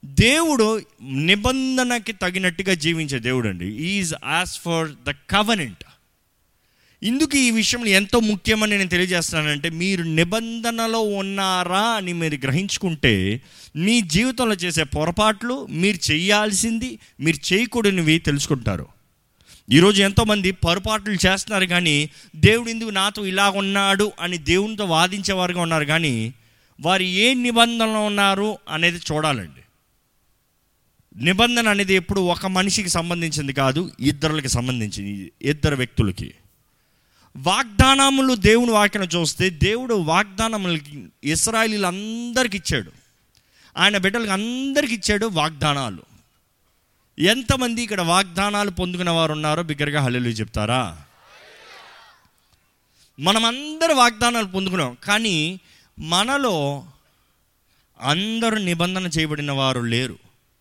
దేవుడు నిబంధనకి తగినట్టుగా జీవించే దేవుడు అండి is as for the covenant ఇందుకు ఈ విషయంలో ఎంతో ముఖ్యమని నేను తెలియజేస్తున్నానంటే మీరు నిబంధనలో ఉన్నారా అని మీరు గ్రహించుకుంటే మీ జీవితంలో చేసే పొరపాట్లు మీరు చేయాల్సింది మీరు చేయకూడనివి తెలుసుకుంటారు ఈరోజు ఎంతోమంది పొరపాట్లు చేస్తున్నారు కానీ దేవుడు ఎందుకు నాతో ఇలా ఉన్నాడు అని దేవునితో వాదించేవారుగా ఉన్నారు కానీ వారు ఏ నిబంధనలో ఉన్నారు అనేది చూడాలండి నిబంధన అనేది ఎప్పుడు ఒక మనిషికి సంబంధించింది కాదు ఇద్దరులకి సంబంధించింది ఇద్దరు వ్యక్తులకి వాగ్దానములు దేవుని వాక్యం చూస్తే దేవుడు వాగ్దానములకి ఇస్రాయలీలందరికి ఇచ్చాడు ఆయన బిడ్డలకి అందరికి ఇచ్చాడు వాగ్దానాలు ఎంతమంది ఇక్కడ వాగ్దానాలు పొందుకున్న వారు ఉన్నారో బిగ్గరగా హల్లెలు చెప్తారా మనమందరూ వాగ్దానాలు పొందుకున్నాం కానీ మనలో అందరూ నిబంధన చేయబడిన వారు లేరు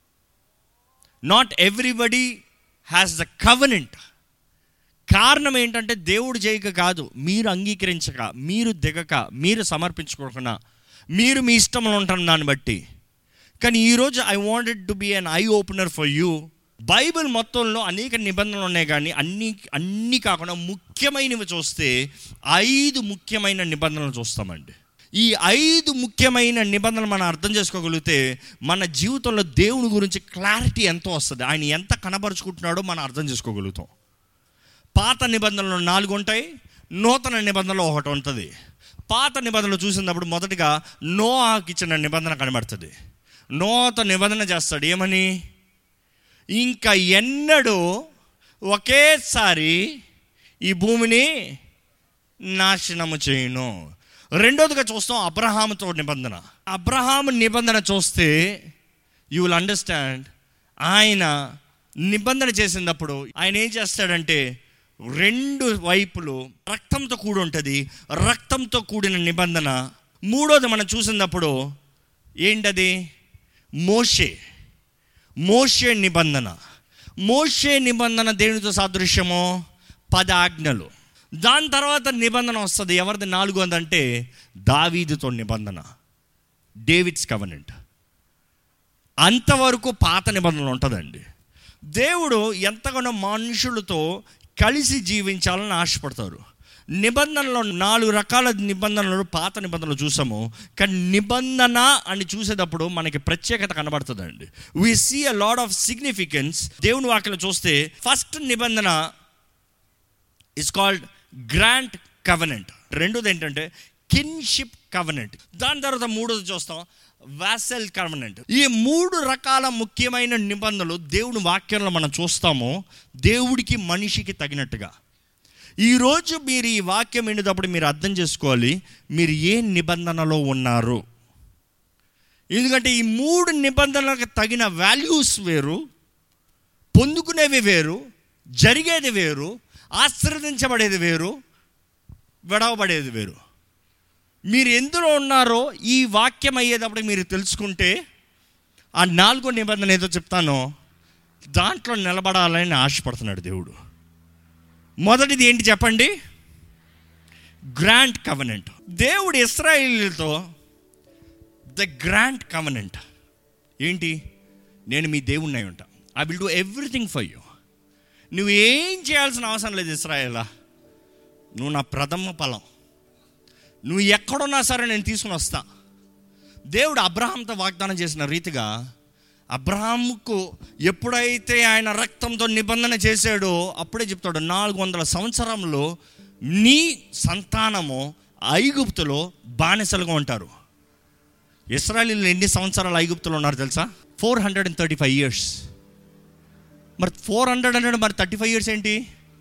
not everybody has the covenant కారణం ఏంటంటే దేవుడు చేయక కాదు మీరు అంగీకరించక మీరు దిగక మీరు సమర్పించుకోకుండా మీరు మీ ఇష్టంలో ఉంటారు దాన్ని బట్టి కానీ ఈరోజు I wanted to be an eye opener for you Bible మొత్తంలో అనేక నిబంధనలు ఉన్నాయి కానీ అన్ని అన్నీ కాకుండా ముఖ్యమైనవి చూస్తే ఐదు ముఖ్యమైన నిబంధనలు చూస్తామండి ఈ ఐదు ముఖ్యమైన నిబంధనలు మనం అర్థం చేసుకోగలిగితే మన జీవితంలో దేవుని గురించి క్లారిటీ ఎంతో వస్తుంది ఆయన ఎంత కనబరుచుకుంటున్నాడో మనం అర్థం చేసుకోగలుగుతాం పాత నిబంధనలు నాలుగు ఉంటాయి నూతన నిబంధనలు ఒకటి ఉంటుంది పాత నిబంధనలు చూసినప్పుడు మొదటిగా నోఆకి ఇచ్చిన నిబంధన కనబడుతుంది నోత నిబంధన చేస్తాడు ఏమని ఇంకా ఎన్నడూ ఒకేసారి ఈ భూమిని నాశనము చేయను రెండోదిగా చూస్తాం అబ్రహాముతో నిబంధన అబ్రహాము నిబంధన చూస్తే యూ విల్ అండర్స్టాండ్ ఆయన నిబంధన చేసినప్పుడు ఆయన ఏం చేస్తాడంటే రెండు వైపులు రక్తంతో కూడి ఉంటుంది రక్తంతో కూడిన నిబంధన మూడోది మనం చూసినప్పుడు ఏంటది మోషే మోషే నిబంధన మోషే నిబంధన దేనితో సాదృశ్యమో పద ఆజ్ఞలు దాని తర్వాత నిబంధన వస్తుంది ఎవరిది నాలుగు అంటే దావీదుతో నిబంధన డేవిడ్స్ కవనెంట్ అంతవరకు పాత నిబంధనలు ఉంటుందండి దేవుడు ఎంతగానో మనుషులతో కలిసి జీవించాలని ఆశపడతారు నిబంధనలో నాలుగు రకాల నిబంధనలు పాత నిబంధనలు చూసాము కానీ నిబంధన అని చూసేటప్పుడు మనకి ప్రత్యేకత కనబడుతుందండి we see a lot of significance దేవుని వాక్యలో చూస్తే ఫస్ట్ నిబంధన ఇస్ కాల్డ్ గ్రాంట్ కవనెంట్ రెండోది ఏంటంటే కిన్షిప్ కవనెంట్ దాని తర్వాత మూడోది చూస్తాం వాసెల్ కవనెంట్ ఈ మూడు రకాల ముఖ్యమైన నిబంధనలు దేవుని వాక్యంలో మనం చూస్తాము దేవుడికి మనిషికి తగినట్టుగా ఈరోజు మీరు ఈ వాక్యం వినేటప్పుడు మీరు అర్థం చేసుకోవాలి మీరు ఏ నిబంధనలో ఉన్నారు ఎందుకంటే ఈ మూడు నిబంధనలకు తగిన వాల్యూస్ వేరు పొందుకునేవి వేరు జరిగేది వేరు ఆశీర్వదించబడేది వేరు విడవబడేది వేరు మీరు ఎందులో ఉన్నారో ఈ వాక్యం అయ్యేటప్పుడు మీరు తెలుసుకుంటే ఆ నాలుగో నిబంధన ఏదో చెప్తానో దాంట్లో నిలబడాలని ఆశపడుతున్నాడు దేవుడు మొదటిది ఏంటి చెప్పండి గ్రాంట్ కవనెంట్ దేవుడు ఇస్రాయిల్తో ద గ్రాంట్ కవనెంట్ ఏంటి నేను మీ దేవుణ్ణి అయి ఉంటా I will do everything for you నువ్వు ఏం చేయాల్సిన అవసరం లేదు ఇస్రాయేలా నువ్వు నా ప్రథమ ఫలం నువ్వు ఎక్కడున్నా సరే నేను తీసుకుని వస్తా దేవుడు అబ్రహాంతో వాగ్దానం చేసిన రీతిగా అబ్రహాముకు ఎప్పుడైతే ఆయన రక్తంతో నిబంధన చేశాడో అప్పుడే చెప్తాడు నాలుగు వందల సంవత్సరంలో నీ సంతానము ఐగుప్తులో బానిసలుగా ఉంటారు ఇస్రాయలీలు ఎన్ని సంవత్సరాలు ఐగుప్తులో ఉన్నారు తెలుసా four hundred and thirty five years మరి ఫోర్ హండ్రెడ్ హండ్రెడ్ మరి థర్టీ ఫైవ్ ఇయర్స్ ఏంటి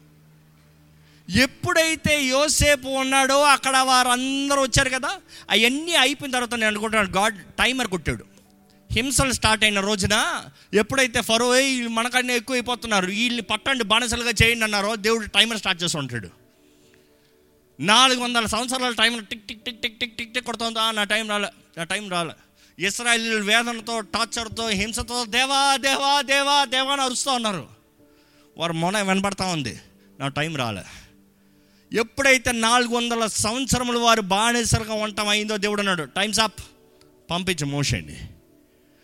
ఎప్పుడైతే యోసేపు ఉన్నాడో అక్కడ వారందరూ వచ్చారు కదా అవన్నీ అయిపోయిన తర్వాత నేను అనుకుంటున్నాను గాడ్ టైమర్ కొట్టాడు హింసలు స్టార్ట్ అయిన రోజున ఎప్పుడైతే ఫరో "ఏయ్, వీళ్ళు మనకన్నా ఎక్కువ అయిపోతున్నారు వీళ్ళని పట్టండి బానిసలుగా చేయండి అన్నారో దేవుడు టైమర్ స్టార్ట్ చేసి ఉంటాడు నాలుగు వందల సంవత్సరాల time tick tick tick tick tick tick tick కొడుతుందా నా టైం రాలే నా టైం రాలే ఇస్రాయల్ వేదనతో టార్చర్తో హింసతో దేవా దేవా దేవా దేవా అని అరుస్తూ ఉన్నారు వారు మొన వినపడతా ఉంది నా టైం రాలే ఎప్పుడైతే నాలుగు వందల సంవత్సరములు వారు బానిసలుగా ఉండటం అయిందో దేవుడు అన్నాడు టైమ్స్ అప్ పంపించు మోషండి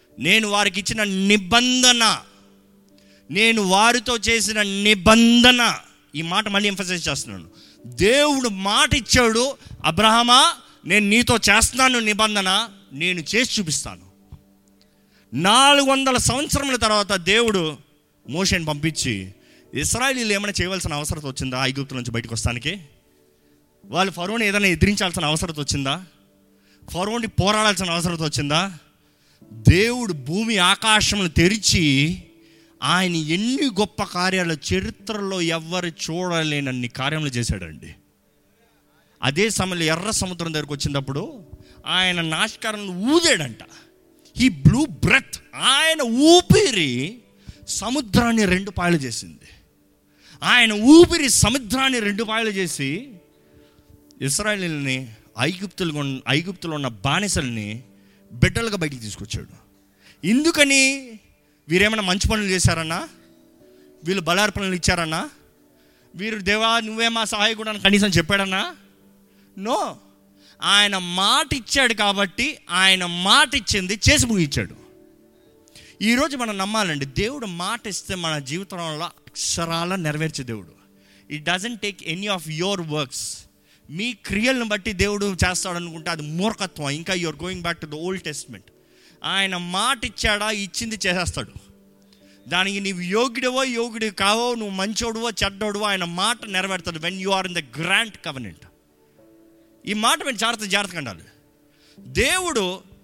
నేను వారికి ఇచ్చిన నిబంధన నేను వారితో చేసిన నిబంధన ఈ మాట మళ్ళీ ఎంఫసైజ్ చేస్తున్నాను దేవుడు మాట ఇచ్చాడు అబ్రహమా నేను నీతో చేస్తున్నాను నిబంధన నేను చేసి చూపిస్తాను నాలుగు వందల సంవత్సరముల తర్వాత దేవుడు మోషని పంపించి ఇస్రాయలీలు ఏమైనా చేయవలసిన అవసరం వచ్చిందా ఐగుప్తు నుంచి బయటకు వస్తానికి వాళ్ళు ఫరోని ఏదైనా ఎదిరించాల్సిన అవసరం వచ్చిందా ఫరోని పోరాడాల్సిన అవసరం వచ్చిందా దేవుడు భూమి ఆకాశములు తెరిచి ఆయన ఎన్ని గొప్ప కార్యాలు చరిత్రలో ఎవ్వరు చూడలేనన్ని కార్యములు చేశాడండి అదే సమయంలో ఎర్ర సముద్రం దగ్గరకు వచ్చినప్పుడు ఆయన నాశకాలను ఊదాడంట ఈ బ్లూ బ్రెత్ ఆయన ఊపిరి సముద్రాన్ని రెండు పాయలు చేసింది ఆయన ఊపిరి సముద్రాన్ని రెండు పాయలు చేసి ఇస్రాయలీని ఐగుప్తులు ఐగుప్తులో ఉన్న బానిసల్ని బిడ్డలుగా బయటికి తీసుకొచ్చాడు ఎందుకని వీరేమైనా మంచి పనులు చేశారన్నా వీళ్ళు బలార్పణలు ఇచ్చారన్నా వీరు దేవా నువ్వే మా సహాయకుడు అని కనీసం చెప్పాడన్నా నో ఆయన మాట ఇచ్చాడు కాబట్టి ఆయన మాట ఇచ్చింది చేసి ముగించాడు ఈరోజు మనం నమ్మాలండి దేవుడు మాట ఇస్తే మన జీవితంలో అక్షరాల నెరవేర్చే దేవుడు it doesn't take any of your works మీ క్రియలను బట్టి దేవుడు చేస్తాడు అనుకుంటే అది మూర్ఖత్వం ఇంకా you're going back to the old testament ఆయన మాట ఇచ్చాడా ఇచ్చింది చేసేస్తాడు దానికి నీవు యోగ్యుడివో యోగ్యుడి కావో నువ్వు మంచోడువో చెడ్డోడువో ఆయన మాట నెరవేరుతాడు when you are in the grant covenant ఈ మాట మేము జాగ్రత్త జాగ్రత్తగా ఉండాలి దేవుడు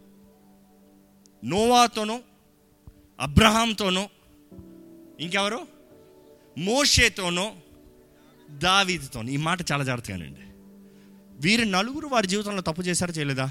నోవాతోనూ అబ్రహాంతోనూ ఇంకెవరు మోషేతోనూ దావీదితోనూ ఈ మాట చాలా జాగ్రత్తగానండి వీరు నలుగురు వారి జీవితంలో తప్పు చేశారా చేయలేదా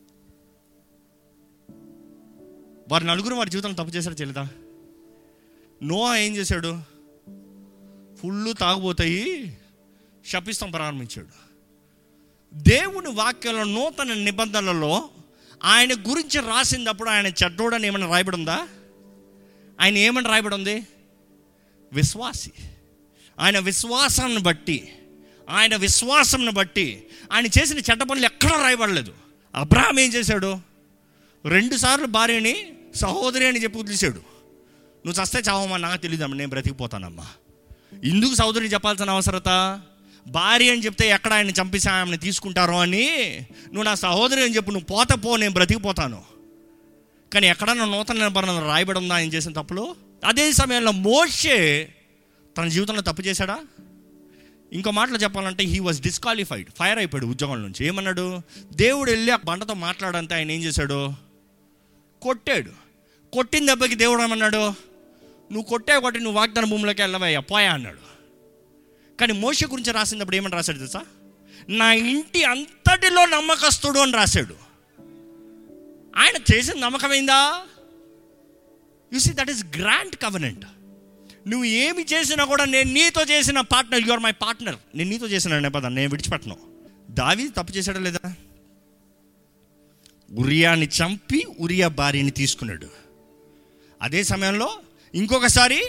వారి నలుగురు వారి జీవితంలో తప్పు చేశారా చేయలేదా నోవా ఏం చేశాడు ఫుల్ తాగుపోతాయి శపిస్తాం ప్రారంభించాడు దేవుని వాక్యంలో నూతన నిబంధనలలో ఆయన గురించి రాసినప్పుడు ఆయన చెడ్డోడని ఏమైనా రాయబడి ఉందా ఆయన ఏమని రాయబడి ఉంది విశ్వాసి ఆయన విశ్వాసాన్ని బట్టి ఆయన విశ్వాసంను బట్టి ఆయన చేసిన చెడ్డ పనులు ఎక్కడా రాయబడలేదు అబ్రహాం ఏం చేశాడు రెండుసార్లు భార్యని సహోదరి అని చెప్పి వదిలేశాడు నువ్వు చస్తే చావమ్మా నాకు తెలియదమ్మా నేను బ్రతికిపోతానమ్మా ఎందుకు సహోదరి చెప్పాల్సిన అవసరత భార్య అని చెప్తే ఎక్కడ ఆయన చంపేసి ఆమెను తీసుకుంటారో అని నువ్వు నా సహోదరి అని చెప్పు నువ్వు పోత పో నేను బ్రతికిపోతాను కానీ ఎక్కడన్నా నూతన నిబంధన రాయబడి ఉందా ఆయన చేసిన తప్పులు అదే సమయంలో మోషే తన జీవితంలో తప్పు చేశాడా ఇంకో మాటలో చెప్పాలంటే హీ వాజ్ డిస్క్వాలిఫైడ్ ఫైర్ అయిపోయాడు ఉద్యోగం నుంచి ఏమన్నాడు దేవుడు వెళ్ళి ఆ బండతో మాట్లాడంటే ఆయన ఏం చేశాడు కొట్టాడు కొట్టిన దెబ్బకి దేవుడు ఏమన్నాడు నువ్వు కొట్టే కొట్టి నువ్వు వాగ్దాన భూమిలోకి వెళ్ళవయ్యా పోయా అన్నాడు కానీ మోష గురించి రాసినప్పుడు ఏమని రాశాడు తెలుసా నా ఇంటి అంతటిలో నమ్మకస్తుడు అని రాశాడు ఆయన చేసిన నమ్మకమైందా you see that is grand covenant నువ్వు ఏమి చేసినా కూడా నేను నీతో చేసిన partner you are my partner నేను నీతో చేసిన నేపథ్యం నేను విడిచిపెట్టను దావి తప్పు చేశాడా లేదా ఉరియాని చంపి ఉరియా భార్యని తీసుకున్నాడు అదే సమయంలో ఇంకొకసారి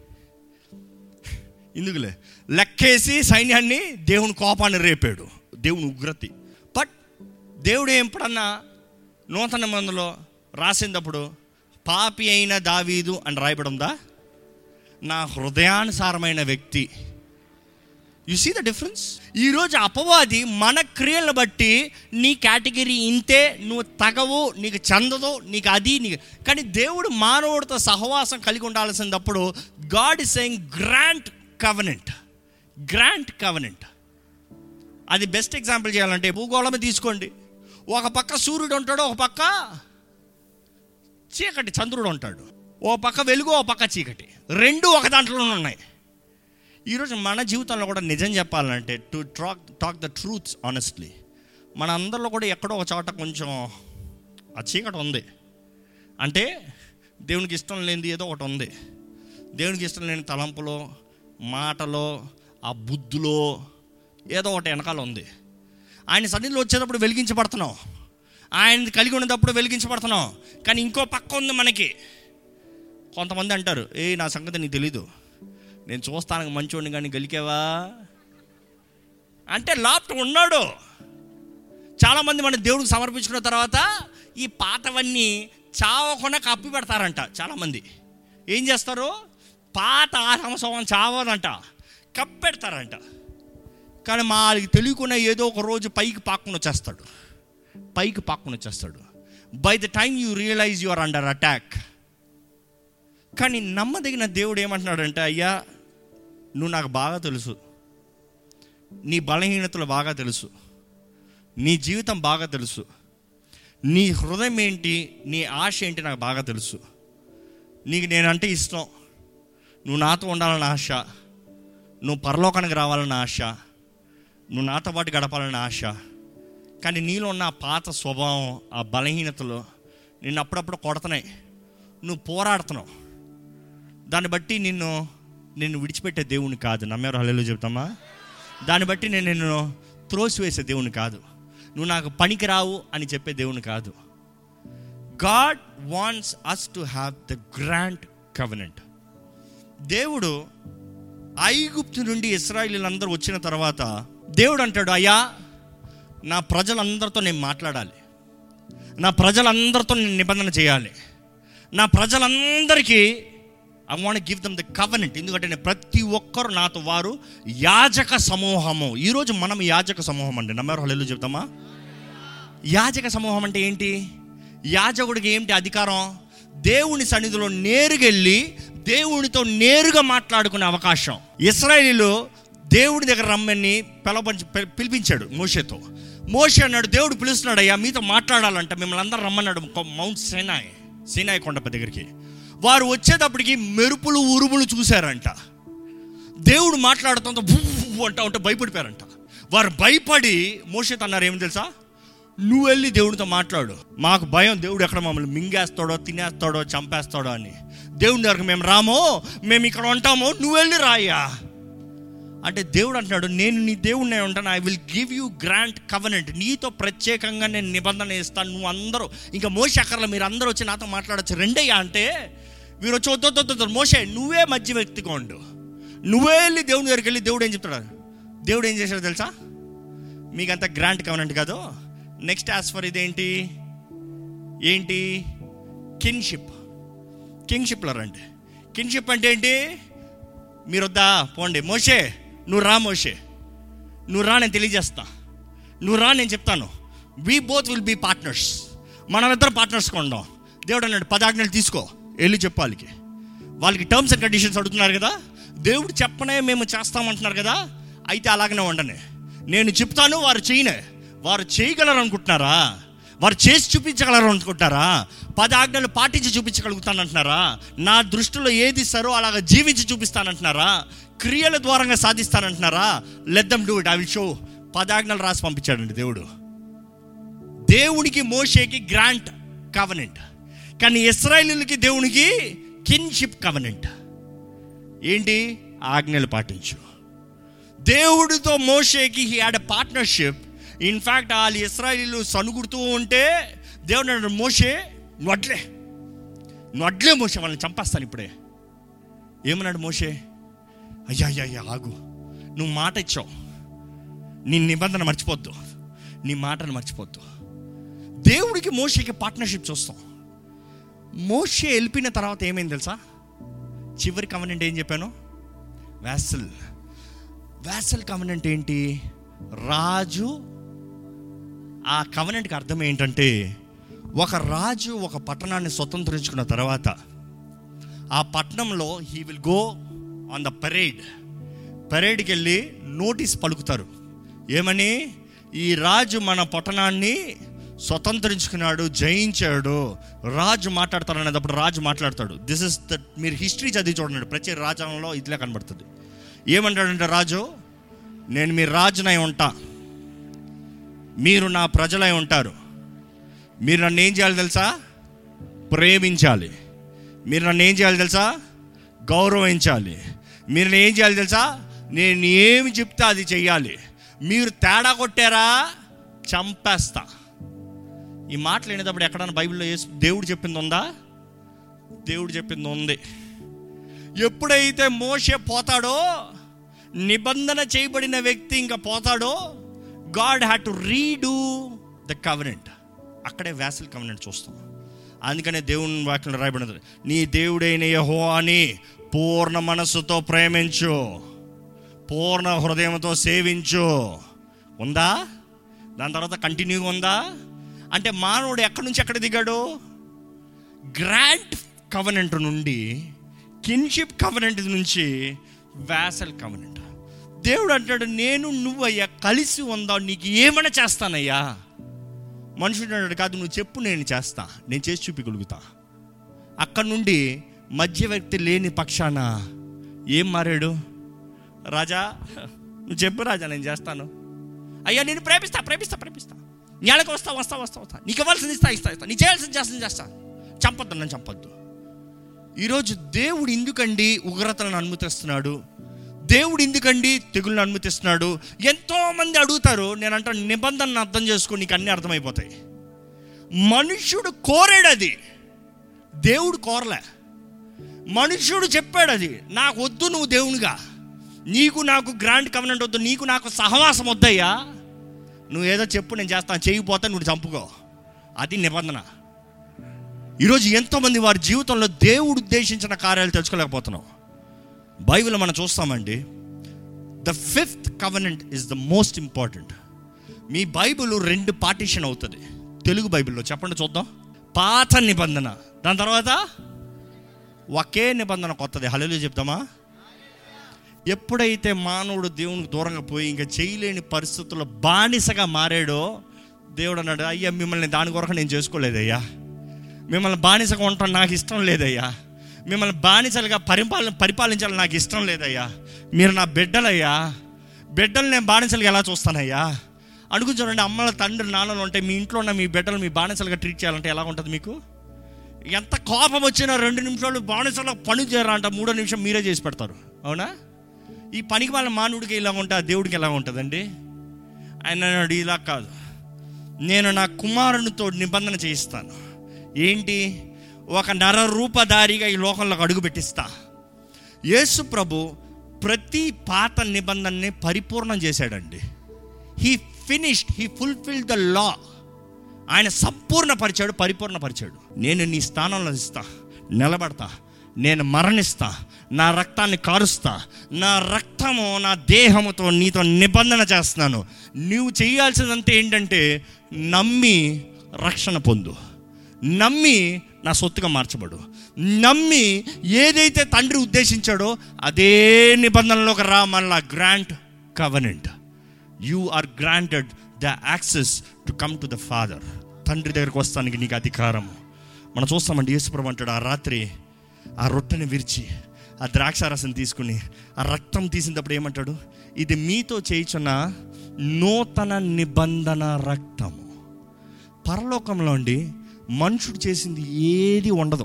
ఎందుకులే లెక్కేసి సైన్యాన్ని దేవుని కోపాన్ని రేపాడు దేవుని ఉగ్రతి బట్ దేవుడు ఎప్పుడన్నా నూతన మందులో రాసినప్పుడు పాపి అయిన దావీదు అని రాయబడి ఉందా నా హృదయానుసారమైన వ్యక్తి యు సీ ద డిఫరెన్స్ ఈరోజు అపవాది మన క్రియలను బట్టి నీ కేటగిరీ ఇంతే నువ్వు తగవు నీకు చెందదు నీకు అది నీకు కానీ దేవుడు మానవుడితో సహవాసం కలిగి ఉండాల్సినప్పుడు God is saying grant covenant grant covenant అది బెస్ట్ ఎగ్జాంపుల్ చేయాలంటే భూగోళం తీసుకోండి ఒక పక్క సూర్యుడు ఉంటాడు ఒక పక్క చీకటి చంద్రుడు ఉంటాడు ఓ పక్క వెలుగు ఓ పక్క చీకటి రెండు ఒక దాంట్లోనే ఉన్నాయి ఈరోజు మన జీవితంలో కూడా నిజం చెప్పాలంటే to talk talk the truths honestly మన అందరిలో కూడా ఎక్కడో ఒక చోట కొంచెం ఆ చీకటి ఉంది అంటే దేవునికి ఇష్టం లేనిది ఏదో ఒకటి ఉంది దేవునికి ఇష్టం లేని తలంపులో మాటలో ఆ బుద్ధులో ఏదో ఒకటి వెనకాల ఉంది ఆయన సన్నిధిలో వచ్చేటప్పుడు వెలిగించబడుతున్నాం ఆయన కలిగి ఉన్నప్పుడు వెలిగించబడుతున్నాం కానీ ఇంకో పక్క ఉంది మనకి కొంతమంది అంటారు ఏ నా సంగతి నీకు తెలీదు నేను చూస్తానికి మంచోడిని కానీ గెలికేవా అంటే లాప్ట్ ఉన్నాడు చాలామంది మన దేవుడికి సమర్పించుకున్న తర్వాత ఈ పాతవన్నీ చావకుండా కప్పి పెడతారంట చాలామంది ఏం చేస్తారు పాత ఆగమ స్వభావం చావదంట కప్పి పెడతారంట కానీ మా వాళ్ళకి తెలియకుండా ఏదో ఒక రోజు పైకి పాక్కుని వచ్చేస్తాడు పైకి పాక్కుని వచ్చేస్తాడు by the time you realize you are under attack కానీ నమ్మదగిన దేవుడు ఏమంటున్నాడంటే అయ్యా నువ్వు నాకు బాగా తెలుసు నీ బలహీనతలు బాగా తెలుసు నీ జీవితం బాగా తెలుసు నీ హృదయం ఏంటి నీ ఆశ ఏంటి నాకు బాగా తెలుసు నీకు నేనంటే ఇష్టం నువ్వు నాతో ఉండాలని ఆశ నువ్వు పరలోకానికి రావాలని ఆశ నువ్వు నాతో పాటు గడపాలని ఆశ కానీ నీలో ఉన్న ఆ పాత స్వభావం ఆ బలహీనతలు నిన్ను అప్పుడప్పుడు కొడుతున్నాయి నువ్వు పోరాడుతున్నావు దాన్ని బట్టి నిన్ను నిన్ను విడిచిపెట్టే దేవుని కాదు నమ్మేవారు హల్లెలూయా చెప్తామా దాన్ని బట్టి నేను నిన్ను త్రోసివేసే దేవుని కాదు నువ్వు నాకు పనికి రావు అని చెప్పే దేవుని కాదు God wants us to have the grand covenant దేవుడు ఐగుప్తు నుండి ఇస్రాయిలీలందరూ వచ్చిన తర్వాత దేవుడు అంటాడు అయ్యా నా ప్రజలందరితో నేను మాట్లాడాలి నా ప్రజలందరితో నేను నిబంధన చేయాలి నా ప్రజలందరికీ I want give them the covenant ఎందుకంటే నేను ప్రతి ఒక్కరు నాతో వారు యాజక సమూహము ఈరోజు మనం యాజక సమూహం అండి నమ్మరు హల్లు చెప్తామా యాజక సమూహం అంటే ఏంటి యాజకుడికి ఏంటి అధికారం దేవుని సన్నిధిలో నేరుగెళ్ళి దేవునితో నేరుగా మాట్లాడుకునే అవకాశం ఇస్రాయేలీలు దేవుడి దగ్గర రమ్మని పిలవని పిలిపించాడు మోషేతో మోషే అన్నాడు దేవుడు పిలుస్తున్నాడు అయ్యా మీతో మాట్లాడాలంట మిమ్మల్ని అందరూ రమ్మన్నాడు కొ- మౌంట్ సేనాయ్ సేనాయ్ కొండప దగ్గరికి వారు వచ్చేటప్పటికి మెరుపులు ఉరుములు చూశారంట దేవుడు మాట్లాడుతుంటే భూ అంటా ఉంటే భయపడిపోయారంట వారు భయపడి మోషేతో అన్నారు ఏమి తెలుసా నువ్వు వెళ్ళి దేవుడితో మాట్లాడు మాకు భయం దేవుడు ఎక్కడ మమ్మల్ని మింగేస్తాడో తినేస్తాడో చంపేస్తాడో అని దేవుడి దగ్గరకు మేము రామో మేము ఇక్కడ ఉంటామో నువ్వు వెళ్ళి రాయ్యా అంటే దేవుడు అంటున్నాడు నేను నీ దేవుడినే ఉంటాను I will give you grant covenant నీతో ప్రత్యేకంగా నేను నిబంధన ఇస్తాను నువ్వు అందరూ ఇంకా మోసే అక్కర్లో మీరు అందరూ వచ్చి నాతో మాట్లాడచ్చు రెండయ్యా అంటే మీరు వచ్చి వద్దు వద్దు, వద్దు, మోసే నువ్వే మధ్య వ్యక్తిగా ఉండు నువ్వే వెళ్ళి దేవుని దగ్గరికి వెళ్ళి దేవుడు ఏం చెప్తాడు దేవుడు ఏం చేశాడో తెలుసా మీకంత గ్రాంట్ కవనెంట్ కాదు నెక్స్ట్ యాజ్ ఫర్ ఇదేంటి ఏంటి కిన్షిప్ కింగ్షిప్లో రండి కిన్షిప్ అంటే ఏంటి మీరు వద్దా పోండి మోషే నువ్వు రా మోషే నువ్వు రా నేను తెలియజేస్తా నువ్వు రా నేను చెప్తాను we both will be partners మనమిద్దరం పార్ట్నర్స్గా ఉందాం దేవుడు అన్నాడు పదాజ్ఞలు తీసుకో వెళ్ళి చెప్పు వాళ్ళకి వాళ్ళకి టర్మ్స్ అండ్ కండిషన్స్ అడుగుతున్నారు కదా దేవుడు చెప్పనే మేము చేస్తామంటున్నారు కదా అయితే అలాగనే ఉండనే నేను చెప్తాను వారు చేయనే వారు చేయగలరు అనుకుంటున్నారా వారు చేసి చూపించగలరు అనుకుంటారా పది ఆజ్ఞలు పాటించి చూపించగలుగుతాను అంటున్నారా నా దృష్టిలో ఏది సరో అలాగ జీవించి చూపిస్తానంటున్నారా క్రియల ద్వారంగా సాధిస్తానంటున్నారా let them do it I will show పదాజ్ఞలు రాసి పంపించాడండి దేవుడు దేవునికి మోషేకి గ్రాంట్ కవనెంట్ కానీ ఇస్రాయలీలకి దేవునికి కిన్షిప్ కవనెంట్ ఏంటి ఆజ్ఞలు పాటించు దేవుడితో మోషేకి he had a partnership in fact వాళ్ళు ఇస్రాయలీలు సనుగుడుతూ ఉంటే దేవుడు అన్నాడు మోషే నువ్వు అడ్లే నువ్వు అడ్లే మోసే వాళ్ళని చంపేస్తాను ఇప్పుడే ఏమన్నాడు మోషే అయ్యా అయ్యా అయ్యా ఆగు నువ్వు మాట ఇచ్చావు నీ నిబంధన మర్చిపోద్దు నీ మాటను మర్చిపోద్దు దేవుడికి మోషేకి పార్ట్నర్షిప్ చూస్తాం మోషే వెళ్ళిపోయిన తర్వాత ఏమైంది తెలుసా చివరి కవనెంట్ ఏం చెప్పాను వ్యాసల్ వ్యాసల్ కవనెంట్ ఏంటి రాజు ఆ కవనెంట్కి అర్థం ఏంటంటే ఒక రాజు ఒక పట్టణాన్ని స్వతంత్రించుకున్న తర్వాత ఆ పట్టణంలో he will go on the parade పరేడ్కి వెళ్ళి నోటీస్ పలుకుతారు ఏమని ఈ రాజు మన పట్టణాన్ని స్వతంత్రించుకున్నాడు జయించాడు రాజు మాట్లాడతారు అనేటప్పుడు రాజు మాట్లాడతాడు దిస్ ఇస్ ద మీరు హిస్టరీ చదివి చూడండి ప్రతి రాజ్యంలో ఇదిలే కనబడుతుంది ఏమంటాడంటే రాజు నేను మీ రాజునై ఉంటా మీరు నా ప్రజలై ఉంటారు మీరు నన్ను ఏం చేయాలి తెలుసా ప్రేమించాలి మీరు నన్ను ఏం చేయాలి తెలుసా గౌరవించాలి మీరు నన్ను ఏం చేయాలి తెలుసా నేను ఏమి చెప్తే అది చెయ్యాలి మీరు తేడా కొట్టారా చంపేస్తా ఈ మాటలు వినేటప్పుడు ఎక్కడన్నా బైబిల్లో యేసు- దేవుడు చెప్పింది ఉందా దేవుడు చెప్పింది ఉంది ఎప్పుడైతే మోసే పోతాడో నిబంధన చేయబడిన వ్యక్తి ఇంకా పోతాడో God had to redo the covenant అక్కడే వ్యాసల్ కవనెంట్ చూస్తాం అందుకనే దేవుని వాక్యం రాయబడినది నీ దేవుడైన యహో అని పూర్ణ మనస్సుతో ప్రేమించు పూర్ణ హృదయంతో సేవించు ఉందా దాని తర్వాత కంటిన్యూగా ఉందా అంటే మానవుడు ఎక్కడి నుంచి ఎక్కడ దిగాడు గ్రాంట్ కవనెంట్ నుండి కిన్షిప్ కవనెంట్ నుంచి వ్యాసల్ కవనెంట్ దేవుడు అంటాడు నేను నువ్వయ్యా కలిసి ఉందావు నీకు ఏమైనా చేస్తానయ్యా మనుషుడు అంటాడు కాదు నువ్వు చెప్పు నేను చేస్తా నేను చేసి చూపించగలుగుతా అక్కడ నుండి మధ్య వ్యక్తి లేని పక్షాన ఏం మారాడు రాజా నువ్వు చెప్పు రాజా నేను చేస్తాను అయ్యా నేను ప్రేమిస్తా ప్రేమిస్తా ప్రేమిస్తా నెలకు వస్తా వస్తా వస్తా వస్తా నీకు ఇవ్వాల్సింది ఇస్తా ఇస్తా ఇస్తా నీ చేయాల్సింది చేస్తుంది చేస్తా చంపొద్దు నన్ను చంపొద్దు ఈరోజు దేవుడు ఎందుకండి ఉగ్రతలను అనుమతిస్తున్నాడు దేవుడు ఎందుకండి తెగులను అనుమతిస్తున్నాడు ఎంతోమంది అడుగుతారు నేను అంటాను నిబంధనను అర్థం చేసుకో నీకు అన్నీ అర్థమైపోతాయి మనుష్యుడు కోరాడు అది దేవుడు కోరలే మనుష్యుడు చెప్పాడు అది నాకు వద్దు నువ్వు దేవునిగా నీకు నాకు గ్రాండ్ కవనెంట్ వద్దు నీకు నాకు సహవాసం వద్దయ్యా నువ్వు ఏదో చెప్పు నేను చేస్తాను చేయకపోతే నువ్వు చంపుకో అది నిబంధన ఈరోజు ఎంతోమంది వారి జీవితంలో దేవుడు ఉద్దేశించిన కార్యాలు తెలుసుకోలేకపోతున్నాం బైబిల్ మనం చూస్తామండి the fifth covenant is the most important మీ బైబిల్ రెండు పార్టీషన్ అవుతుంది తెలుగు బైబిల్లో చెప్పండి చూద్దాం పాత నిబంధన దాని తర్వాత ఒకే నిబంధన కొత్తది హలో చెప్తామా ఎప్పుడైతే మానవుడు దేవునికి దూరంగా పోయి ఇంకా చేయలేని పరిస్థితుల్లో బానిసగా మారాడో దేవుడు అన్నాడు అయ్యా మిమ్మల్ని దాని కొరకు నేను చేసుకోలేదయ్యా మిమ్మల్ని బానిసగా ఉండటం నాకు ఇష్టం లేదయ్యా మిమ్మల్ని బానిసలుగా పరిపాలన పరిపాలించాలని నాకు ఇష్టం లేదయ్యా మీరు నా బిడ్డలయ్యా బిడ్డలు నేను బానిసలుగా ఎలా చూస్తానయ్యా అడుగు చూడండి అమ్మల తండ్రి నాన్నలు ఉంటే మీ ఇంట్లో ఉన్న మీ బిడ్డలు మీ బానిసలుగా ట్రీట్ చేయాలంటే ఎలా ఉంటుంది మీకు ఎంత కోపం వచ్చినా రెండు నిమిషాలు బానిసలో పని చేయాలంట మూడో నిమిషం మీరే చేసి పెడతారు అవునా ఈ పనికి వాళ్ళ మానవుడికి ఇలా ఉంటే ఆ దేవుడికి ఎలా ఉంటుందండి ఆయన అన్నాడు ఇలా కాదు నేను నా కుమారునితో నిబంధన చేయిస్తాను ఏంటి ఒక నర రూపధారిగా ఈ లోకంలోకి అడుగు పెట్టిస్తా యేసు ప్రభు ప్రతి పాత నిబంధనని పరిపూర్ణం చేశాడండి he finished he fulfil the law ఆయన సంపూర్ణపరిచాడు పరిపూర్ణపరిచాడు నేను నీ స్థానంలో ఇస్తా నిలబడతా నేను మరణిస్తా నా రక్తాన్ని కారుస్తా నా రక్తము నా దేహముతో నీతో నిబంధన చేస్తున్నాను నువ్వు చేయాల్సిందంతా ఏంటంటే నమ్మి రక్షణ పొందు నమ్మి నా సొత్తుగా మార్చబడు నమ్మి ఏదైతే తండ్రి ఉద్దేశించాడో అదే నిబంధనలోకి రా మళ్ళా grant covenant you are granted the access to come to the father తండ్రి దగ్గరకు వస్తానికి నీకు అధికారం మనం చూస్తామండి యేసుప్రభు అంటాడు ఆ రాత్రి ఆ రొట్టెని విరిచి ఆ ద్రాక్షారసం తీసుకుని ఆ రక్తం తీసినప్పుడు ఏమంటాడు ఇది మీతో చేయించున్న నూతన నిబంధన రక్తము పరలోకంలో అండి మనుషుడు చేసింది ఏది ఉండదు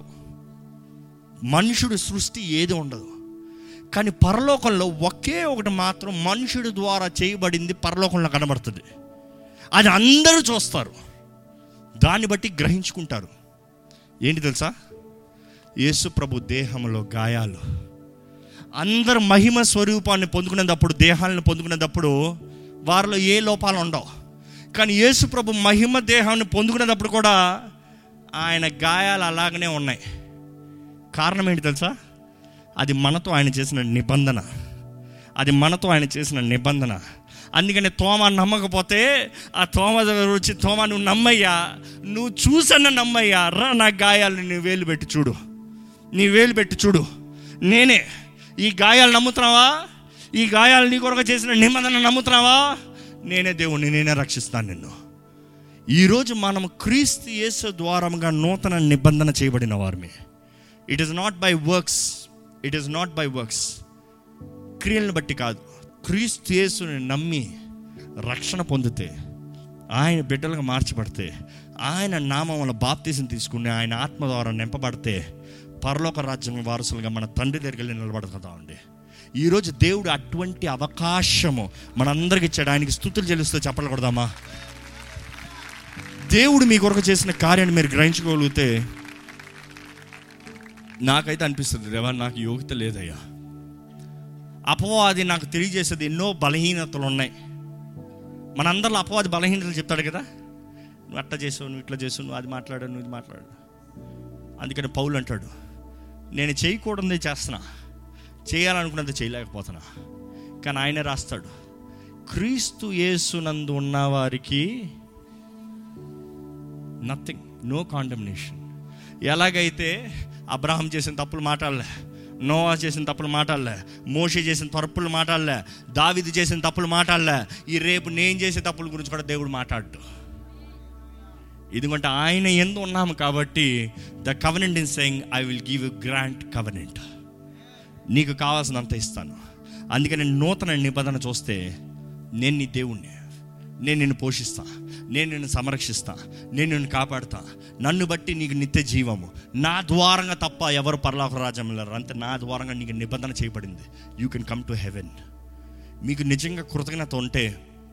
మనుషుడు సృష్టి ఏది ఉండదు కానీ పరలోకంలో ఒకే ఒకటి మాత్రం మనుషుడి ద్వారా చేయబడింది పరలోకంలో కనబడుతుంది అది అందరూ చూస్తారు దాన్ని బట్టి గ్రహించుకుంటారు ఏంటి తెలుసా యేసు ప్రభు దేహంలో గాయాలు అందరు మహిమ స్వరూపాన్ని పొందుకునేటప్పుడు దేహాలను పొందుకునేటప్పుడు వారిలో ఏ లోపాలు ఉండవు కానీ యేసు ప్రభు మహిమ దేహాన్ని పొందుకునేటప్పుడు కూడా ఆయన గాయాలు అలాగనే ఉన్నాయి కారణం ఏంటి తెలుసా అది మనతో ఆయన చేసిన నిబంధన అది మనతో ఆయన చేసిన నిబంధన అందుకని తోమ నమ్మకపోతే ఆ తోమ దగ్గర వచ్చి తోమ నువ్వు నమ్మయ్యా నువ్వు చూసన్న నమ్మయ్యా రా నా గాయాలను నీ వేలు పెట్టి చూడు నీ వేలు పెట్టి చూడు నేనే ఈ గాయాలు నమ్ముతున్నావా ఈ గాయాలు నీ కొరకు చేసిన నిబంధన నమ్ముతున్నావా నేనే దేవుణ్ణి నేనే రక్షిస్తాను నిన్ను ఈరోజు మనం క్రీస్తు యేసు ద్వారముగా నూతన నిబంధన చేయబడిన వారమే it is not by works it is not by works క్రియలను బట్టి కాదు క్రీస్తు యేసుని నమ్మి రక్షణ పొందితే ఆయన బిడ్డలుగా మార్చబడితే ఆయన నామంలో బాప్తీసం తీసుకుని ఆయన ఆత్మ ద్వారా నింపబడితే పరలోక రాజ్యం వారసులుగా మన తండ్రి దగ్గరికి వెళ్ళి నిలబడుతుందామండి ఈరోజు దేవుడు అటువంటి అవకాశము మనందరికి ఇచ్చాడు ఆయనకి స్థుతులు చెల్లిస్తూ చెప్పకూడదామా దేవుడు మీ కొరకు చేసిన కార్యాన్ని మీరు గ్రహించుకోగలిగితే నాకైతే అనిపిస్తుంది దేవా నాకు యోగ్యత లేదయ్యా అపవాది నాకు తెలియజేసేది ఎన్నో బలహీనతలు ఉన్నాయి మనందరిలో అపవాది బలహీనతలు చెప్తాడు కదా నువ్వు అట్లా చేసావు నువ్వు ఇట్లా చేసావు నువ్వు అది మాట్లాడావు నువ్వు ఇది మాట్లాడు అందుకని పౌలు అంటాడు నేను చేయకూడదే చేస్తున్నా చేయాలనుకున్నది చేయలేకపోతున్నా కానీ ఆయన రాస్తాడు క్రీస్తు యేసునందు ఉన్నవారికి నథింగ్ నో కాండమ్నేషన్ ఎలాగైతే అబ్రహం చేసిన తప్పులు మాట్లాడలే నోవా చేసిన తప్పులు మాట్లాడలే మోషే చేసిన తప్పులు మాట్లాడలే దావిది చేసిన తప్పులు మాట్లాడలే ఈ రేపు నేను చేసే తప్పుల గురించి కూడా దేవుడు మాట్లాడు ఎందుకంటే ఆయన ఎందు ఉన్నాము కాబట్టి the covenant in saying I will give you grant covenant నీకు కావాల్సినంత ఇస్తాను అందుకని నూతన నిబంధన చూస్తే నేను నీ దేవుణ్ణి నేను నిన్ను పోషిస్తా నేను నిన్ను సంరక్షిస్తా నేను నిన్ను కాపాడుతా నన్ను బట్టి నీకు నిత్య జీవము నా ద్వారంగా తప్ప ఎవరు పరలోక రాజ్యం వెళ్ళరు అంతే నా ద్వారంగా నీకు నిబంధన చేయబడింది you can come to heaven మీకు నిజంగా కృతజ్ఞత ఉంటే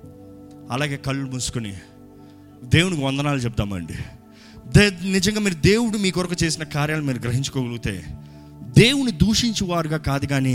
అలాగే కళ్ళు మూసుకుని దేవునికి వందనాలు చెప్తామండి దే నిజంగా మీరు దేవుడు మీ కొరకు చేసిన కార్యాలు మీరు గ్రహించుకోగలిగితే దేవుని దూషించేవారుగా కాదు కానీ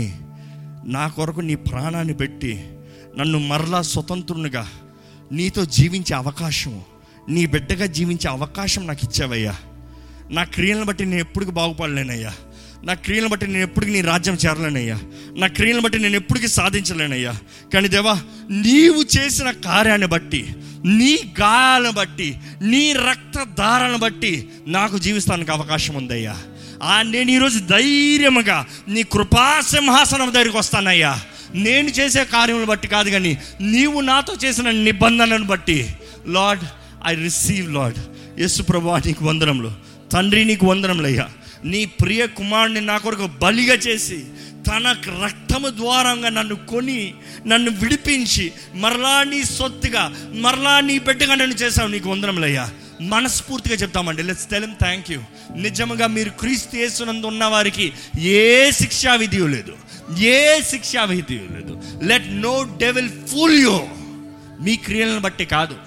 నా కొరకు నీ ప్రాణాన్ని పెట్టి నన్ను మరలా స్వతంత్రునిగా నీతో జీవించే అవకాశం నీ బిడ్డగా జీవించే అవకాశం నాకు ఇచ్చావయ్యా నా క్రియలను బట్టి నేను ఎప్పటికి బాగుపడలేనయ్యా నా క్రియలను బట్టి నేను ఎప్పటికి నీ రాజ్యం చేరలేనయ్యా నా క్రియలను బట్టి నేను ఎప్పటికీ సాధించలేనయ్యా కానీ దేవా నీవు చేసిన కార్యాన్ని బట్టి నీ గాయాలను బట్టి నీ రక్తధారను బట్టి నాకు జీవిస్తానికి అవకాశం ఉందయ్యా ఆ నేను ఈరోజు ధైర్యముగా నీ కృపాసింహాసనం దగ్గరికి వస్తానయ్యా నేను చేసే కార్యములను బట్టి కాదు కానీ నీవు నాతో చేసిన నిబంధనను బట్టి లార్డ్ ఐ రిసీవ్ లార్డ్ యేసు ప్రభా నీకు వందనములు తండ్రి నీకు వందనములయ్యా నీ ప్రియ కుమారుని నా కొరకు బలిగా చేసి తన రక్తము ద్వారంగా నన్ను కొని నన్ను విడిపించి మరలా నీ సొత్తుగా మరలా నీ బిడ్డగా నన్ను చేశావు నీకు వందనములయ్యా మనస్ఫూర్తిగా చెప్తామండి లెట్స్ టెల్ థ్యాంక్ యూ నిజముగా మీరు క్రీస్తు యేసునందు ఉన్న వారికి ఏ శిక్షా విధి లేదు ఏ శిక్షా విధి లేదు let no devil fool you మీ క్రియలను బట్టి కాదు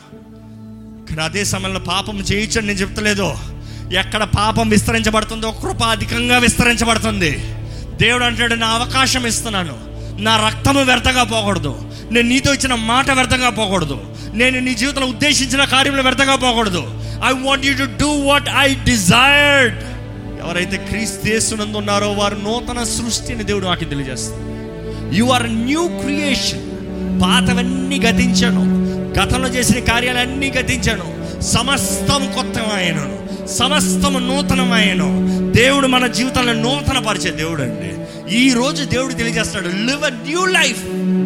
కానీ అదే సమయంలో పాపం చేయించని నేను చెప్తలేదు ఎక్కడ పాపం విస్తరించబడుతుందో కృప అధికంగా విస్తరించబడుతుంది దేవుడు అంటాడు నా అవకాశం ఇస్తున్నాను నా రక్తము వ్యర్థంగా పోకూడదు నేను నీతో ఇచ్చిన మాట వ్యర్థంగా పోకూడదు నేను నీ జీవితంలో ఉద్దేశించిన కార్యంలో వ్యర్థంగా పోకూడదు I want you to do what I desired ఎవరైతే క్రీస్తేస్తునందు ఉన్నారో వారు నూతన సృష్టిని దేవుడు నాకు తెలియజేస్తుంది యు ఆర్ న్యూ క్రియేషన్ పాతవన్నీ గతించాను గతంలో చేసిన కార్యాలన్నీ గతించాను సమస్తం కొత్తమైనను సమస్తం నూతనమైనను దేవుడు మన జీవితంలో నూతన పరిచే దేవుడు అండి ఈ రోజు దేవుడు తెలియజేస్తాడు లివ్ అ న్యూ లైఫ్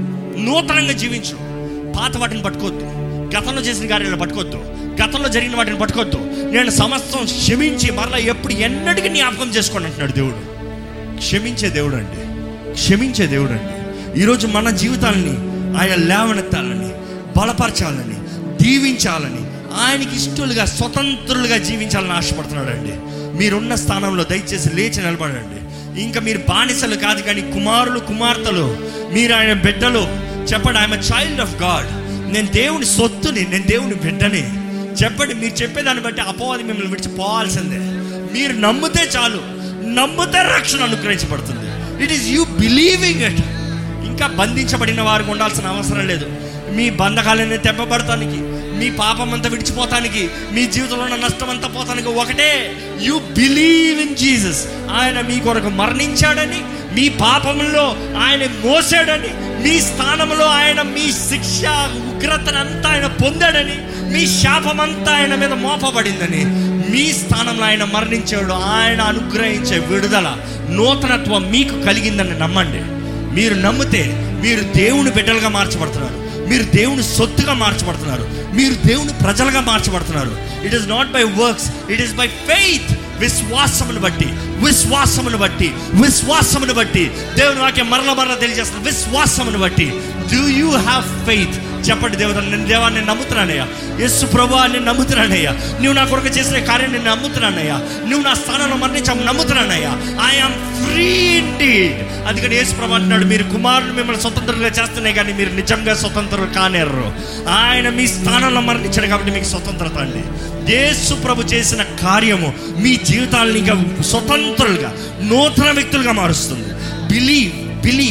నూతనంగా జీవించు పాత వాటిని పట్టుకోవద్దు గతంలో చేసిన కార్యాలను పట్టుకోవద్దు గతంలో జరిగిన వాటిని పట్టుకోవద్దు నేను సమస్తం క్షమించి మరలా ఎప్పుడు ఎన్నటికీ జ్ఞాపకం చేసుకోండి అంటున్నాడు దేవుడు క్షమించే దేవుడు అండి క్షమించే దేవుడు అండి ఈరోజు మన జీవితాలని ఆయన లేవనెత్తాలని బలపరచాలని దీవించాలని ఆయనకి ఇష్టలుగా స్వతంత్రులుగా జీవించాలని ఆశపడుతున్నాడు అండి మీరున్న స్థానంలో దయచేసి లేచి నిలబడండి ఇంకా మీరు బానిసలు కాదు కానీ కుమారులు కుమార్తెలు మీరు ఆయన బిడ్డలు చెప్పండి ఐఎమ్ చైల్డ్ ఆఫ్ గాడ్ నేను దేవుని సొత్తుని నేను దేవుని బిడ్డని చెప్పండి మీరు చెప్పేదాన్ని బట్టి అపవాది మిమ్మల్ని విడిచిపోవాల్సిందే మీరు నమ్మితే చాలు నమ్మితే రక్షణ అనుగ్రహించబడుతుంది it is you believing it ఇంకా బంధించబడిన వారికి ఉండాల్సిన అవసరం లేదు మీ బంధకాలన్నీ తెప్పబడటానికి మీ పాపం అంతా విడిచిపోతానికి మీ జీవితంలో ఉన్న నష్టం అంతా పోతానికి ఒకటే యు బిలీవ్ ఇన్ జీసస్ ఆయన మీ కొరకు మరణించాడని మీ పాపంలో ఆయన మోసాడని మీ స్థానంలో ఆయన మీ శిక్ష ఉగ్రతనంతా ఆయన పొందాడని మీ శాపమంతా ఆయన మీద మోపబడిందని మీ స్థానంలో ఆయన మరణించాడు ఆయన అనుగ్రహించే విడుదల నూతనత్వం మీకు కలిగిందని నమ్మండి మీరు నమ్మితే మీరు దేవుని బిడ్డలుగా మార్చబడుతున్నారు మీరు దేవుని సొత్తుగా మార్చబడుతున్నారు మీరు దేవుని ప్రజలుగా మార్చబడుతున్నారు it is not by works it is by faith విశ్వాసమును బట్టి విశ్వాసమును బట్టి విశ్వాసమును బట్టి దేవుని వాక్యం మరల మరల తెలియజేస్తుంది విశ్వాసమును బట్టి డూ యూ హ్యావ్ ఫెయిత్ చెప్పండి దేవత నేను దేవా నేను నమ్ముతున్నానయ్యా యస్సు ప్రభు నేను నమ్ముతున్నానయ్యా నువ్వు నా కొరకు చేసిన కార్యం నేను నమ్ముతున్నానయ్యా నువ్వు నా స్థానంలో మరణించాము నమ్ముతున్నానయ్యా ఐఆమ్ ఫ్రీ ఇండీడ్ అందుకని యేసు ప్రభు అంటున్నాడు మీరు కుమారుడు మిమ్మల్ని స్వతంత్రంగా చేస్తున్నాయి కానీ మీరు నిజంగా స్వతంత్రులు కానేర్రు ఆయన మీ స్థానంలో మరణించాడు కాబట్టి మీకు స్వతంత్రత అండి యేసు ప్రభు చేసిన కార్యము మీ జీవితాలను ఇంకా స్వతంత్రులుగా నూతన వ్యక్తులుగా మారుస్తుంది believe believe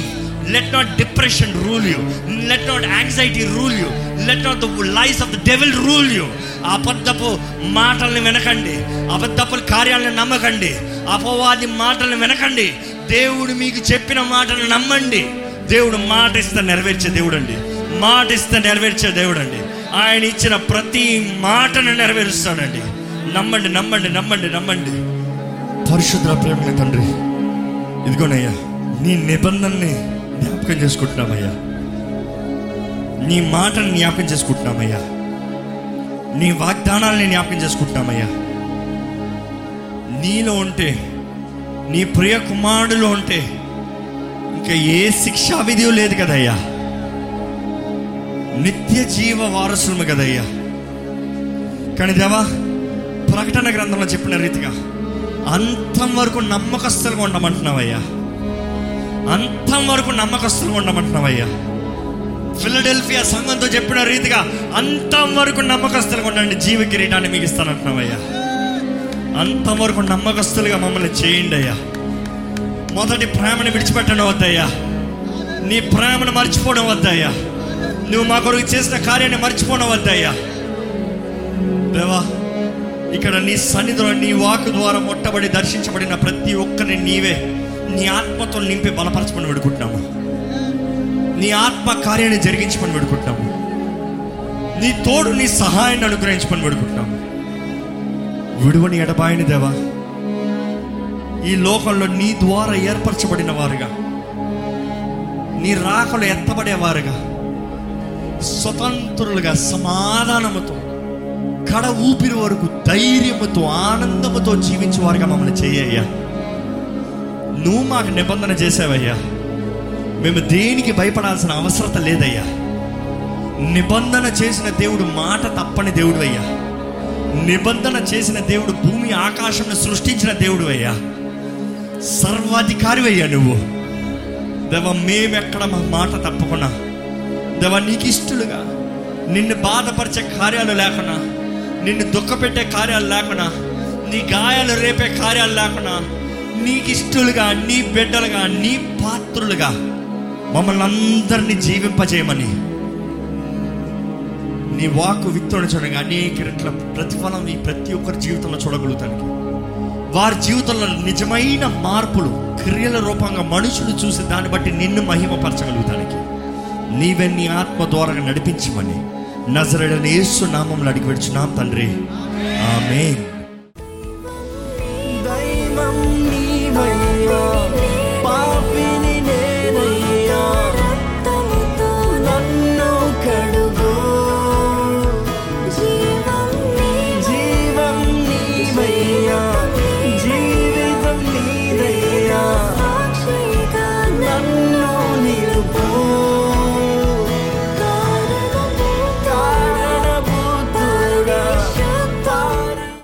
let not depression rule you let not anxiety rule you let not the life of the devil rule you అబద్ధపు మాటల్ని వినకండి అబద్ధపు కార్యాలను నమ్మకండి అపవాది మాటలను వినకండి దేవుడు మీకు చెప్పిన మాటను నమ్మండి దేవుడు మాట ఇస్తే నెరవేర్చే దేవుడు అండి మాట ఇస్తే నెరవేర్చే దేవుడు అండి ఆయన ఇచ్చిన ప్రతి మాటను నెరవేరుస్తాడండి నమ్మండి నమ్మండి నమ్మండి నమ్మండి పరిశుద్ధ ప్రేమ తండ్రి ఇదిగోనయ్యా నీ నిబంధనని జ్ఞాపకం చేసుకుంటున్నామయ్యా నీ మాటను జ్ఞాపకం చేసుకుంటున్నామయ్యా నీ వాగ్దానాలని జ్ఞాపకం చేసుకుంటున్నామయ్యా నీలో ఉంటే నీ ప్రియ కుమారుడులో ఉంటే ఇంకా ఏ శిక్షా విధి లేదు కదయ్యా నిత్య జీవ వారసులము కదయ్యా కానీ దేవా ప్రకటన గ్రంథంలో చెప్పిన రీతిగా అంతం వరకు నమ్మకస్తులుగా ఉండమంటున్నావయ్యా అంతం వరకు నమ్మకస్తులుగా ఉండమంటున్నావయ్యా ఫిలడెల్ఫియా సంఘంతో చెప్పిన రీతిగా అంతం వరకు నమ్మకస్తులుగా ఉండండి జీవ కిరీటాన్ని మీకు ఇస్తానంటున్నావయ్యా అంతం వరకు నమ్మకస్తులుగా మమ్మల్ని చేయండి అయ్యా మొదటి ప్రేమను విడిచిపెట్టడం వద్దయ్యా నీ ప్రేమను మర్చిపోవడం వద్దయ్యా నువ్వు మా కొరకు చేసిన కార్యాన్ని మర్చిపోవడం వద్దయ్యా దేవా ఇక్కడ నీ సన్నిధిలో నీ వాకు ద్వారా మొట్టబడి దర్శించబడిన ప్రతి ఒక్కరిని నీవే నీ ఆత్మతో నింపి బలపరచమని పెడుకుంటున్నాము నీ ఆత్మ కార్యాన్ని జరిగించమని పెడుకుంటున్నాము నీ తోడు నీ సహాయాన్ని అనుగ్రహించమని పెడుకుంటున్నాము విడువని ఎడబాయని దేవా ఈ లోకంలో నీ ద్వారా ఏర్పరచబడిన వారుగా నీ రాకలు ఎత్తబడేవారుగా స్వతంత్రులుగా సమాధానముతో కడ ఊపిరి వరకు ధైర్యముతో ఆనందముతో జీవించేవారుగా మమ్మల్ని చేయ్యా నువ్వు మాకు నిబంధన చేసావయ్యా మేము దేనికి భయపడాల్సిన అవసరత లేదయ్యా నిబంధన చేసిన దేవుడు మాట తప్పని దేవుడు అయ్యా నిబంధన చేసిన దేవుడు భూమి ఆకాశంను సృష్టించిన దేవుడు అయ్యా సర్వాధికారి అయ్యా నువ్వు దేవ మేమెక్కడ మా మాట తప్పకుండా దేవ నీకు ఇష్టలుగా నిన్ను బాధపరిచే కార్యాలు లేకుండా నిన్ను దుఃఖపెట్టే కార్యాలు లేకుండా నీ గాయాలు రేపే కార్యాలు లేకుండా నీకు ఇష్టలుగా నీ బిడ్డలుగా నీ పాత్రులుగా మమ్మల్ని అందరినీ జీవింపజేయమని నీ వాకు విత్తోడు చూడగా అనేక రెట్ల ప్రతిఫలం ఈ ప్రతి ఒక్కరి జీవితంలో చూడగలుగుతానికి వారి జీవితంలో నిజమైన మార్పులు క్రియల రూపంగా మనుషులు చూసి దాన్ని బట్టి నిన్ను మహిమపరచగలుగుతానికి నీవే నీ ఆత్మ ద్వారా నడిపించమని నజరడని యేసు నామంలో అడిగి పెడుచున్నాం తండ్రి ఆమేన్